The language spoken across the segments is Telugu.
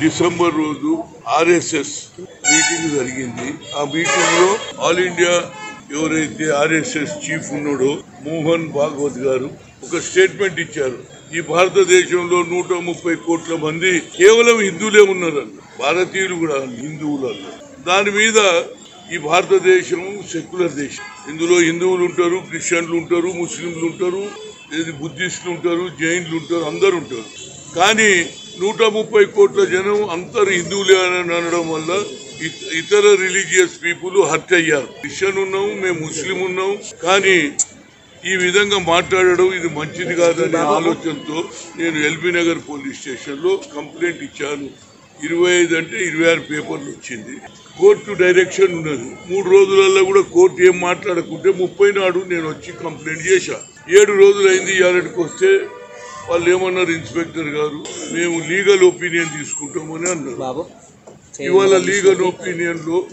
డిసెంబర్ రోజు ఆర్ఎస్ఎస్ మీటింగ్ జరిగింది ఆ మీటింగ్ లో ఆల్ ఇండియా ఎవరైతే ఆర్ఎస్ఎస్ చీఫ్ ఉన్నాడో మోహన్ భాగవత్ గారు ఒక స్టేట్మెంట్ ఇచ్చారు ఈ భారతదేశంలో నూట ముప్పై కోట్ల మంది కేవలం హిందువులే ఉన్నారు భారతీయులు కూడా హిందువులలో దాని మీద ఈ భారతదేశం సెక్యులర్ దేశం ఇందులో హిందువులు ఉంటారు క్రిస్టియన్లు ఉంటారు ముస్లింలు ఉంటారు ఏది బుద్ధిస్టులు ఉంటారు జైన్లు ఉంటారు అందరు ఉంటారు కానీ నూట ముప్పై కోట్ల జనం అందరు హిందువులే అని అనడం వల్ల ఇత- ఇతర రిలీజియస్ పీపుల్ హర్ట్ అయ్యారు క్రిస్టియన్ ఉన్నాం మేము ముస్లిం ఉన్నాం కానీ ఈ విధంగా మాట్లాడడం ఇది మంచిది కాదనే ఆలోచనతో నేను ఎల్బీ నగర్ పోలీస్ స్టేషన్ లో కంప్లైంట్ ఇచ్చాను ఇరవై ఐదు అంటే ఇరవై ఆరు పేపర్లు వచ్చింది కోర్టు డైరెక్షన్ ఉన్నది మూడు రోజులలో కూడా కోర్టు ఏం మాట్లాడకుంటే ముప్పై నాడు నేను వచ్చి కంప్లైంట్ చేశా ఏడు రోజులైంది ఇవాళకి వస్తే వాళ్ళు ఏమన్నారు ఇన్స్పెక్టర్ గారు మేము లీగల్ ఒపీనియన్ తీసుకుంటామని అన్నారు బాబు ఇవాళ లీగల్ ఒపీనియన్ లో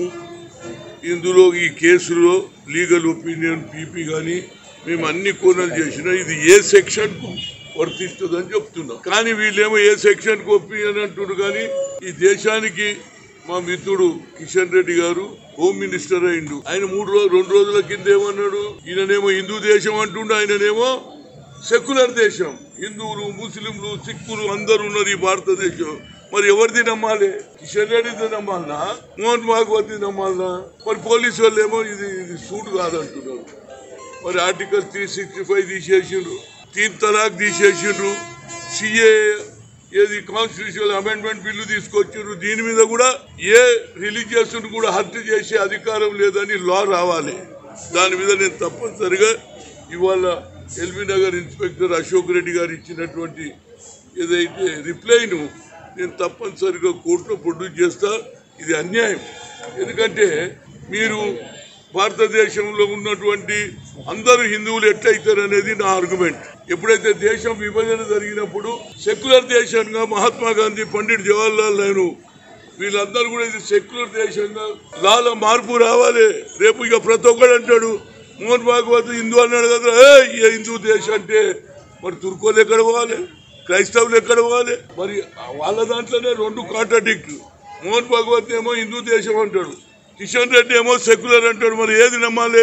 ఇందులో ఈ కేసులో లీగల్ ఒపీనియన్ పీపీ కానీ మేము అన్ని కోనలు చేసినా ఇది ఏ సెక్షన్ కు వర్తిస్తుందని చెప్తున్నాం కానీ వీళ్ళేమో ఏ సెక్షన్ కు ఒపీనియన్ అంటున్నారు కానీ ఈ దేశానికి మా మిత్రుడు కిషన్ రెడ్డి గారు హోమ్ మినిస్టర్ అయిండు ఆయన మూడు రోజు రెండు రోజుల కింద ఏమన్నాడు ఈయననేమో హిందూ దేశం అంటుండు ఆయననేమో సెక్యులర్ దేశం హిందువులు ముస్లింలు సిక్కులు అందరు ఉన్నారు ఈ భారతదేశం మరి ఎవరిది నమ్మాలి కిషన్ రెడ్డిది నమ్మాలనా మోహన్ భాగవత్ నమ్మాలనా మరి పోలీసు వాళ్ళు ఏమో ఇది ఇది సూట్ కాదంటున్నారు మరి ఆర్టికల్ త్రీ సిక్స్టీ ఫైవ్ తీసేసిండ్రు తీన్ తలాక్ తీసేసిండ్రు సిఏ ఏది కాన్స్టిట్యూషనల్ అమెండ్మెంట్ బిల్లు తీసుకొచ్చిండ్రు దీని మీద కూడా ఏ రిలీజియస్ కూడా హత్య చేసే అధికారం లేదని లా రావాలి దాని మీద నేను తప్పనిసరిగా ఇవాళ ఎల్బీ నగర్ ఇన్స్పెక్టర్ అశోక్ రెడ్డి గారు ఇచ్చినటువంటి ఏదైతే రిప్లైను నేను తప్పనిసరిగా కోర్టులో ప్రొడ్యూస్ చేస్తా ఇది అన్యాయం ఎందుకంటే మీరు భారతదేశంలో ఉన్నటువంటి అందరూ హిందువులు ఎట్లయితారు అనేది నా ఆర్గ్యుమెంట్ ఎప్పుడైతే దేశం విభజన జరిగినప్పుడు సెక్యులర్ దేశంగా మహాత్మా గాంధీ పండిట్ జవహర్లాల్ నెహ్రూ వీళ్ళందరూ కూడా ఇది సెక్యులర్ దేశంగా లాల మార్పు రావాలి రేపు ఇక ప్రతి ఒక్కడు అంటాడు మోహన్ భాగవత్ హిందూ అన్నాడు కదా ఏ ఈ హిందూ దేశం అంటే మరి తుర్కోలు ఎక్కడ పోవాలి క్రైస్తవులు ఎక్కడ పోవాలి మరి వాళ్ళ దాంట్లోనే రెండు కాంట్రాడిక్ట్ మోహన్ భాగవత్ ఏమో హిందూ దేశం అంటాడు కిషన్ రెడ్డి ఏమో సెక్యులర్ అంటాడు మరి ఏది నమ్మాలి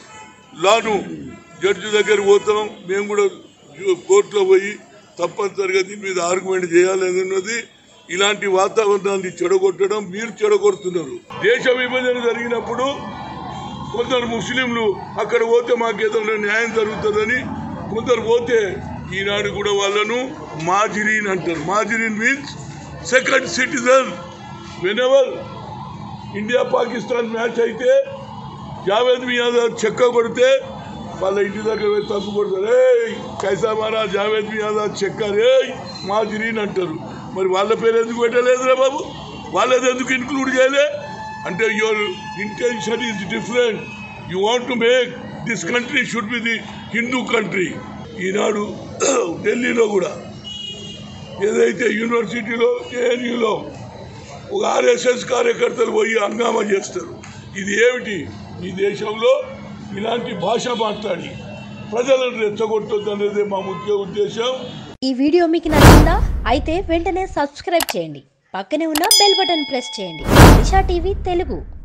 లాను జడ్జి దగ్గర పోతాం మేము కూడా జు- కోర్టులో పోయి తప్పనిసరిగా దీని మీద ఆర్గ్యుమెంట్ చేయాలన్నది ఇలాంటి వాతావరణాన్ని చెడగొట్టడం మీరు చెడగొడుతున్నారు దేశ విభజన జరిగినప్పుడు కొందరు ముస్లింలు అక్కడ పోతే మాకేదో న్యాయం జరుగుతుందని కొందరు పోతే ఈనాడు కూడా వాళ్ళను మాజిరీన్ అంటారు మాజిరీన్ means second citizen whenever India Pakistan match అయితే జావేద్ మియాదా చెక్క కొడితే వాళ్ళ ఇంటి దగ్గర పోయి తప్పు కొడతారు ఏ కైసా మారా జావేద్ మియాదా చెక్క రే మాజిరీన్ అంటారు మరి వాళ్ళ పేరు ఎందుకు పెట్టలేదురా బాబు వాళ్ళది ఎందుకు ఇన్క్లూడ్ చేయలే అంటే your intention is different you want to make this country should be the Hindu country ఈనాడు ఢిల్లీలో కూడా ఏదైతే యూనివర్సిటీలో జేఎన్యూలో ఒక ఆర్ఎస్ఎస్ కార్యకర్తలు పోయి హంగామా చేస్తారు ఇది ఏమిటి ఈ దేశంలో ఇలాంటి భాష మాట్లాడి ప్రజలను రెచ్చగొట్టొద్దు అనేది మా ముఖ్య ఉద్దేశం ఈ వీడియో మీకు నచ్చిందా అయితే వెంటనే సబ్స్క్రైబ్ చేయండి పక్కనే ఉన్న బెల్ బటన్ ప్రెస్ చేయండి దిశా టీవీ తెలుగు